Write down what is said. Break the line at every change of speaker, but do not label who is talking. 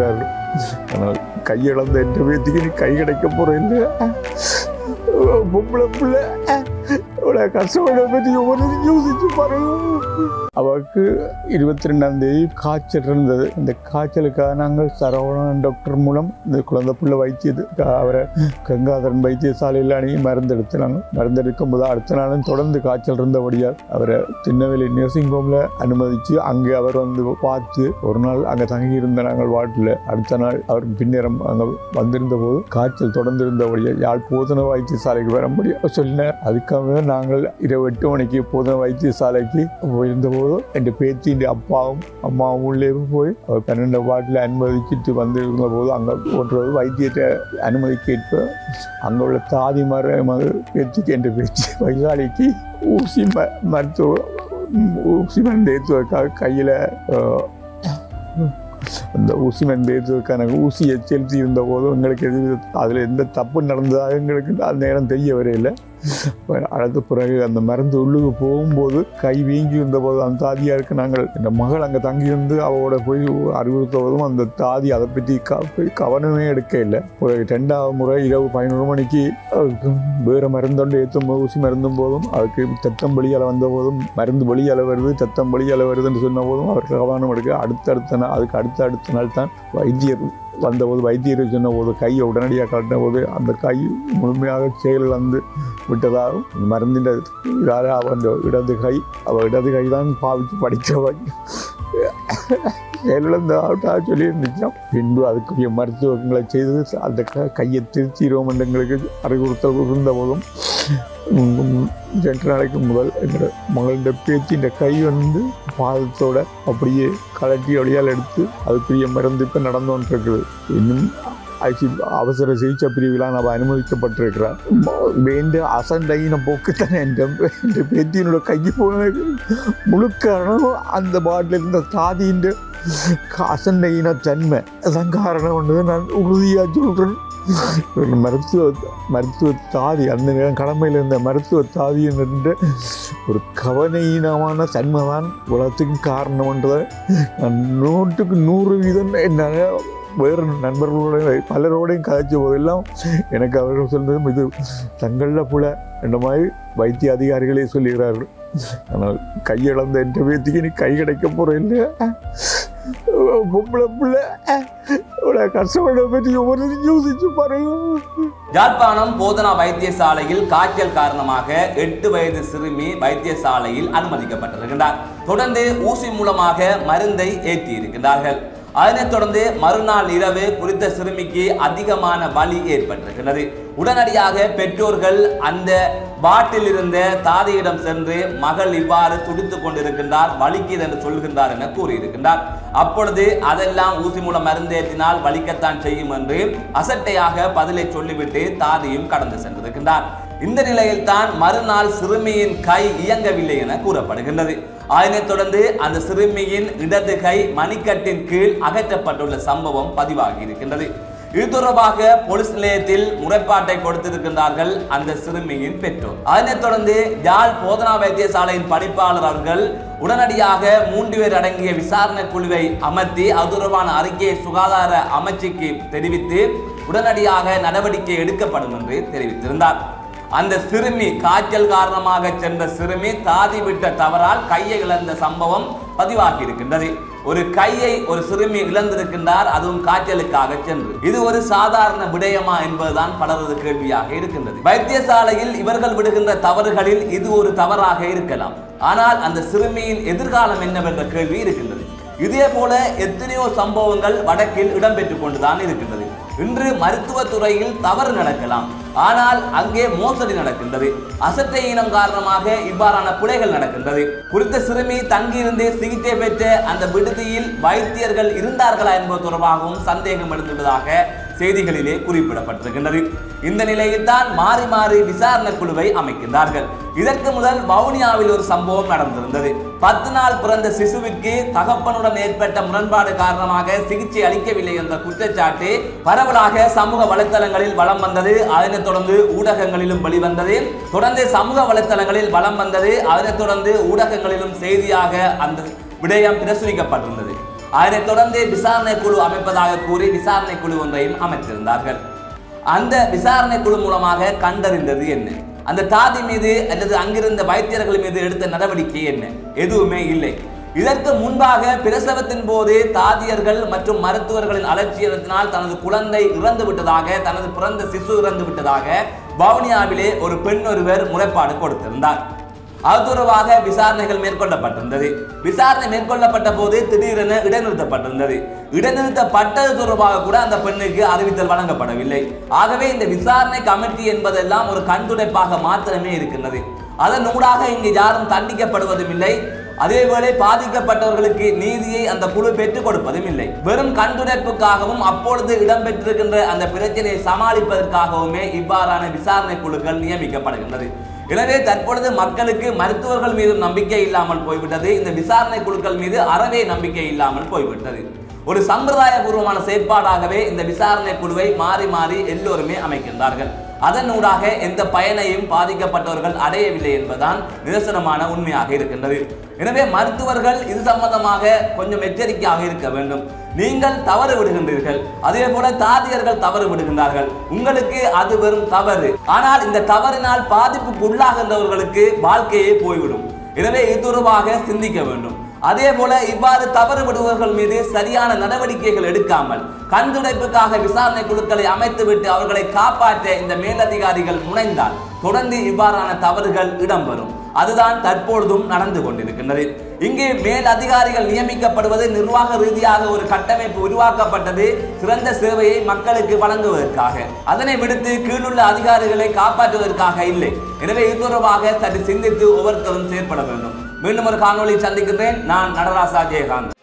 சொல்லியிருக்காரு ஆனால் கையிழந்த என்ற பேத்திக்கு நீ கை கிடைக்க போற இல்லையா பொம்பளை பிள்ளை இவ்வளோ கஷ்டப்பட பற்றி ஒவ்வொரு யோசிச்சு பாருங்க அவருக்கு இருபத்தி ரெண்டாம் தேதி காய்ச்சல் இருந்தது இந்த காய்ச்சலுக்காக நாங்கள் சரவணன் டாக்டர் மூலம் இந்த குழந்தை பிள்ளை வைத்தியது அவரை கங்காதரன் வைத்தியசாலையில் அணுகி மருந்தெடுத்து நாங்கள் மருந்தெடுக்கும் போது அடுத்த நாளும் தொடர்ந்து காய்ச்சல் இருந்தபடியால் அவரை திருநெல்வேலி நர்சிங் ஹோமில் அனுமதித்து அங்கே அவர் வந்து பார்த்து ஒரு நாள் அங்கே தங்கி இருந்த நாங்கள் வார்டில் அடுத்த நாள் அவர் பின்னரம் அங்கே வந்திருந்த போது காய்ச்சல் தொடர்ந்து இருந்தபடியால் யாழ் போதன வைத்தியசாலைக்கு வர முடியும் சொன்னார் அதுக்காக நாங்கள் இரவு எட்டு மணிக்கு போதன வைத்தியசாலைக்கு போயிருந்தபோது என் பேத்தியின் அப்பாவும் அம்மாவும் உள்ளே போய் அவர் பன்னெண்டு வார்டில் அனுமதிச்சுட்டு வந்திருந்த போது அங்கே ஒன்று வைத்தியத்தை அனுமதி கேட்ப அங்கே உள்ள தாதி மர மகள் பேத்திக்கு என்ற பேச்சு வைசாலிக்கு ஊசி ம மருத்துவ ஊசி மருந்து ஏற்றுவதற்காக கையில் அந்த ஊசி மருந்து ஏற்றுவதற்கான ஊசியை செலுத்தி இருந்த போதும் எங்களுக்கு எது அதில் எந்த தப்பு நடந்ததாக எங்களுக்கு அந்த நேரம் தெரிய வரையில்லை அடுத்த பிறகு அந்த மருந்து உள்ளுக்கு போகும்போது கை வீங்கி இருந்த போது அந்த தாதியாருக்கு நாங்கள் இந்த மகள் அங்கே தங்கியிருந்து அவளோட போய் அறிவுறுத்த போதும் அந்த தாதி அதை பற்றி க கவனமே எடுக்க இல்லை ஒரு ரெண்டாவது முறை இரவு பதினொரு மணிக்கு அவருக்கு வேறு மருந்தொண்டு ஏற்றும் போது ஊசி மருந்தும் போதும் அதுக்கு தத்தம் வெளியால் வந்த போதும் மருந்து வெளியால் வருது தத்தம் வெளியால் வருதுன்னு சொன்ன போதும் அவருக்கு கவனம் எடுக்க அடுத்தடுத்த நாள் அதுக்கு அடுத்த அடுத்த நாள் தான் வைத்தியர் வந்தபோது வைத்தியர் சொன்ன போது கையை உடனடியாக கட்டின போது அந்த கை முழுமையாக செயலிழந்து விட்டதாகவும் இந்த மருந்தின் இதால் அவன் இடது கை அவள் இடது கை தான் பாவித்து படித்தவன் செயலிழந்ததாக சொல்லி இருந்துச்சான் பின்பு அதுக்குரிய மருத்துவங்களை செய்து அந்த க- கையை திருச்சிடுவோம் என்று எங்களுக்கு அறிவுறுத்தல் இருந்த போதும் உம், ரெண்டு நாளைக்கு முதல் எங்களோட மகளின் பேச்சின் கை வந்து பாதத்தோட அப்படியே கலட்டி வழியால் எடுத்து அதுக்குரிய மருந்து இப்போ நடந்து கொண்டிருக்குது இன்னும் ஐசி அவசர சிகிச்சை பிரிவிலாம் அவள் அனுமதிக்கப்பட்டிருக்கிறார் வேண்ட அசண்டையின போக்குத்தான் என் என் பேத்தியினோட கைக்கு போன முழு காரணம் அந்த பாட்டில் இருந்த தாதியின் அசண்டையின தன்மை அதான் காரணம் ஒன்று நான் உறுதியாக சொல்கிறேன் ஒரு மருத்துவ மருத்துவ தாதி அந்த நேரம் கடமையில் இருந்த மருத்துவ தாதி என்ற ஒரு கவனையினமான தன்மை தான் உலகத்துக்கு காரணம்ன்றதை நான் நூற்றுக்கு நூறு வீதம் என்னால் வேறு நண்பர்களோட பலரோடையும் கதைச்ச போதெல்லாம் எனக்கு அவர்கள் சொல்றதும் இது தங்களில் புல என்ற மாதிரி வைத்திய அதிகாரிகளே சொல்லுகிறார்கள் ஆனால் கையிழந்த என்ற பேத்திக்கு நீ கை கிடைக்க போகிற இல்லையா பொம்பளை பிள்ளை இவ்வளோ கஷ்டப்பட பற்றி ஒவ்வொரு யோசிச்சு பாருங்க
யாழ்ப்பாணம் போதனா வைத்தியசாலையில் காய்ச்சல் காரணமாக எட்டு வயது சிறுமி வைத்தியசாலையில் அனுமதிக்கப்பட்டிருக்கின்றார் தொடர்ந்து ஊசி மூலமாக மருந்தை ஏற்றி இருக்கின்றார்கள் அதனைத் தொடர்ந்து மறுநாள் இரவு குறித்த சிறுமிக்கு அதிகமான வலி ஏற்பட்டிருக்கிறது உடனடியாக பெற்றோர்கள் அந்த பாட்டில் இருந்த தாதியிடம் சென்று மகள் இவ்வாறு துடித்துக் கொண்டிருக்கின்றார் வலிக்குது என்று சொல்கின்றார் என கூறியிருக்கின்றார் அப்பொழுது அதெல்லாம் ஊசி மூலம் மருந்தேற்றினால் வலிக்கத்தான் செய்யும் என்று அசட்டையாக பதிலை சொல்லிவிட்டு தாதியும் கடந்து சென்றிருக்கின்றார் இந்த நிலையில் தான் மறுநாள் சிறுமியின் கை இயங்கவில்லை என கூறப்படுகின்றது அதனைத் தொடர்ந்து அந்த சிறுமியின் இடது கை மணிக்கட்டின் கீழ் அகற்றப்பட்டுள்ள சம்பவம் பதிவாகி இருக்கின்றது இது தொடர்பாக போலீஸ் நிலையத்தில் முறைப்பாட்டை கொடுத்திருக்கின்றார்கள் அந்த சிறுமியின் பெற்றோர் அதனைத் தொடர்ந்து யாழ் போதனா வைத்தியசாலையின் பணிப்பாளர் அவர்கள் உடனடியாக மூன்று பேர் அடங்கிய விசாரணை குழுவை அமர்த்தி அது தொடர்பான அறிக்கையை சுகாதார அமைச்சுக்கு தெரிவித்து உடனடியாக நடவடிக்கை எடுக்கப்படும் என்று தெரிவித்திருந்தார் அந்த சிறுமி காய்ச்சல் காரணமாக சென்ற சிறுமி தாதி விட்ட தவறால் கையை இழந்த சம்பவம் பதிவாகி இருக்கின்றது ஒரு கையை ஒரு சிறுமி இழந்திருக்கின்றார் அதுவும் காய்ச்சலுக்காக சென்று இது ஒரு சாதாரண விடயமா என்பதுதான் பலரது கேள்வியாக இருக்கின்றது வைத்தியசாலையில் இவர்கள் விடுகின்ற தவறுகளில் இது ஒரு தவறாக இருக்கலாம் ஆனால் அந்த சிறுமியின் எதிர்காலம் என்னவென்ற கேள்வி இருக்கின்றது இதே போல எத்தனையோ சம்பவங்கள் வடக்கில் இடம்பெற்றுக் கொண்டுதான் இருக்கின்றது இன்று மருத்துவத்துறையில் தவறு நடக்கலாம் ஆனால் அங்கே மோசடி நடக்கின்றது அசட்டை இனம் காரணமாக இவ்வாறான பிழைகள் நடக்கின்றது குறித்த சிறுமி தங்கியிருந்து சிகிச்சை பெற்ற அந்த விடுதியில் வைத்தியர்கள் இருந்தார்களா என்பது தொடர்பாகவும் சந்தேகம் எழுந்துள்ளதாக செய்திகளிலே குறிப்பிடப்பட்டிருக்கின்றது இந்த நிலையில் தான் மாறி மாறி விசாரணை குழுவை அமைக்கின்றார்கள் இதற்கு முதல் வவுனியாவில் ஒரு சம்பவம் நடந்திருந்தது பத்து நாள் பிறந்த சிசுவிற்கு தகப்பனுடன் ஏற்பட்ட முரண்பாடு காரணமாக சிகிச்சை அளிக்கவில்லை என்ற குற்றச்சாட்டு பரவலாக சமூக வலைத்தளங்களில் வலம் வந்தது அதனைத் தொடர்ந்து ஊடகங்களிலும் வெளிவந்தது தொடர்ந்து சமூக வலைத்தளங்களில் வலம் வந்தது அதனைத் தொடர்ந்து ஊடகங்களிலும் செய்தியாக அந்த விடயம் பிரசுரிக்கப்பட்டிருந்தது அதனைத் தொடர்ந்து விசாரணை குழு அமைப்பதாக கூறி விசாரணை குழு ஒன்றையும் அமைத்திருந்தார்கள் அந்த விசாரணை குழு மூலமாக கண்டறிந்தது என்ன அந்த தாதி மீது அல்லது அங்கிருந்த வைத்தியர்கள் மீது எடுத்த நடவடிக்கை என்ன எதுவுமே இல்லை இதற்கு முன்பாக பிரசவத்தின் போது தாதியர்கள் மற்றும் மருத்துவர்களின் அலட்சியத்தினால் தனது குழந்தை இறந்து விட்டதாக தனது பிறந்த சிசு இறந்து விட்டதாக வவுனியாவிலே ஒரு பெண் ஒருவர் முறைப்பாடு கொடுத்திருந்தார் அது தொடர்பாக விசாரணைகள் மேற்கொள்ளப்பட்டிருந்தது விசாரணை மேற்கொள்ளப்பட்ட போது திடீரென இடைநிறுத்தப்பட்டிருந்தது இடைநிறுத்தப்பட்டது தொடர்பாக கூட அந்த பெண்ணுக்கு அறிவித்தல் வழங்கப்படவில்லை ஆகவே இந்த விசாரணை கமிட்டி என்பதெல்லாம் ஒரு கண்துடைப்பாக மாத்திரமே இருக்கின்றது அதன் ஊடாக இங்கு யாரும் தண்டிக்கப்படுவதும் இல்லை அதேவேளை பாதிக்கப்பட்டவர்களுக்கு நீதியை அந்த குழு பெற்றுக் கொடுப்பதும் இல்லை வெறும் கண்துடைப்புக்காகவும் அப்பொழுது இடம்பெற்றிருக்கின்ற அந்த பிரச்சனையை சமாளிப்பதற்காகவுமே இவ்வாறான விசாரணை குழுக்கள் நியமிக்கப்படுகின்றது எனவே தற்பொழுது மக்களுக்கு மருத்துவர்கள் மீது நம்பிக்கை இல்லாமல் போய்விட்டது இந்த விசாரணை குழுக்கள் மீது அறவே நம்பிக்கை இல்லாமல் போய்விட்டது ஒரு சம்பிரதாயபூர்வமான செயற்பாடாகவே இந்த விசாரணை குழுவை மாறி மாறி எல்லோருமே அமைக்கின்றார்கள் அதனூடாக எந்த பயனையும் பாதிக்கப்பட்டவர்கள் அடையவில்லை என்பதுதான் நிதர்சனமான உண்மையாக இருக்கின்றது எனவே மருத்துவர்கள் இது சம்பந்தமாக கொஞ்சம் எச்சரிக்கையாக இருக்க வேண்டும் நீங்கள் தவறு விடுகின்றீர்கள் அதே போல தாதியர்கள் தவறு விடுகின்றார்கள் உங்களுக்கு அது வெறும் தவறு ஆனால் இந்த தவறினால் பாதிப்புக்கு உள்ளாகின்றவர்களுக்கு வாழ்க்கையே போய்விடும் எனவே இது தொடர்பாக சிந்திக்க வேண்டும் அதே போல இவ்வாறு தவறு விடுபவர்கள் மீது சரியான நடவடிக்கைகள் எடுக்காமல் கண்துடைப்புக்காக விசாரணை குழுக்களை அமைத்துவிட்டு அவர்களை காப்பாற்ற இந்த மேலதிகாரிகள் முனைந்தால் தொடர்ந்து இவ்வாறான தவறுகள் இடம்பெறும் அதுதான் தற்பொழுதும் நடந்து கொண்டிருக்கின்றது இங்கே மேல் அதிகாரிகள் நியமிக்கப்படுவது நிர்வாக ரீதியாக ஒரு கட்டமைப்பு உருவாக்கப்பட்டது சிறந்த சேவையை மக்களுக்கு வழங்குவதற்காக அதனை விடுத்து கீழுள்ள அதிகாரிகளை காப்பாற்றுவதற்காக இல்லை எனவே இது தொடர்பாக சற்று சிந்தித்து ஒவ்வொருத்தரும் செயற்பட வேண்டும் மீண்டும் ஒரு காணொளி சந்திக்கின்றேன் நான் நடராசா ஜெயகாந்த்